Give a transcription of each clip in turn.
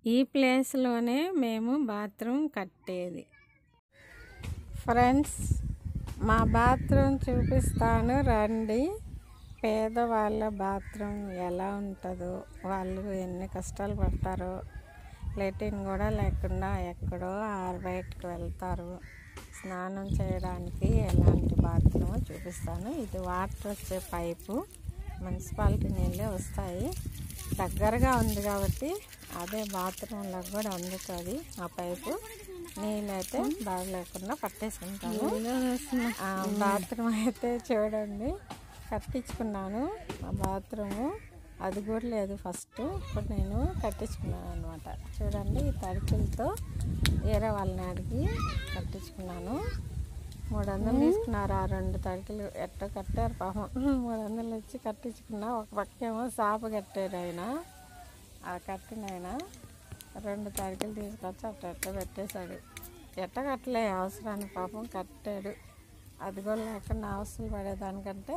ఈ ప్లేస్లోనే మేము బాత్రూమ్ కట్టేది ఫ్రెండ్స్ మా బాత్రూమ్ చూపిస్తాను రండి పేదవాళ్ళ బాత్రూమ్ ఎలా ఉంటుందో వాళ్ళు ఎన్ని కష్టాలు పడతారో లెటిన్ కూడా లేకుండా ఎక్కడో ఆరుబయటకు వెళ్తారు స్నానం చేయడానికి ఎలాంటి బాత్రూమ్ చూపిస్తాను ఇది వాటర్ వచ్చే పైపు మున్సిపాలిటీ నీళ్ళే వస్తాయి దగ్గరగా ఉంది కాబట్టి అదే బాత్రూంలోకి కూడా అందుతుంది ఆ పైపు నీళ్ళైతే బాగా లేకుండా పట్టేసుకుంటాను ఆ బాత్రూమ్ అయితే చూడండి కట్టించుకున్నాను ఆ బాత్రూము అది కూడా లేదు ఫస్ట్ ఇప్పుడు నేను కట్టించుకున్నాను అనమాట చూడండి ఈ తడికలతో వేరే వాళ్ళని అడిగి కట్టించుకున్నాను మూడు వందలు తీసుకున్నారు ఆ రెండు తడికలు ఎట్ట కట్టారు పాపం మూడు వందలు వచ్చి కట్టించుకున్నా ఒక పక్కేమో సాప కట్టాడు ఆయన ఆ కట్టిన ఆయన రెండు తడికలు తీసుకొచ్చి అట్ట ఎట్ట పెట్టేశాడు ఎట్ట కట్టలే అవసరానికి పాపం కట్టాడు అది కూడా లేకుండా అవసరం పడేదానికంటే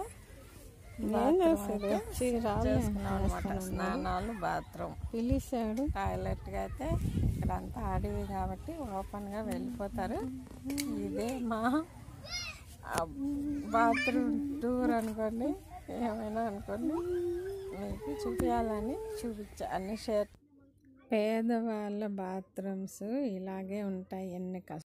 చేసుకున్నాం అనమాట స్నానాలు బాత్రూమ్ పిలిచాడు టాయిలెట్గా అయితే ఇక్కడంతా అడవి కాబట్టి ఓపెన్గా వెళ్ళిపోతారు ఇదే మా బాత్రూమ్ టూర్ అనుకోండి ఏమైనా అనుకోండి మీకు చూపించాలని చూపించా అన్ని షేర్ పేదవాళ్ళ బాత్రూమ్స్ ఇలాగే ఉంటాయి ఎన్ని కష్ట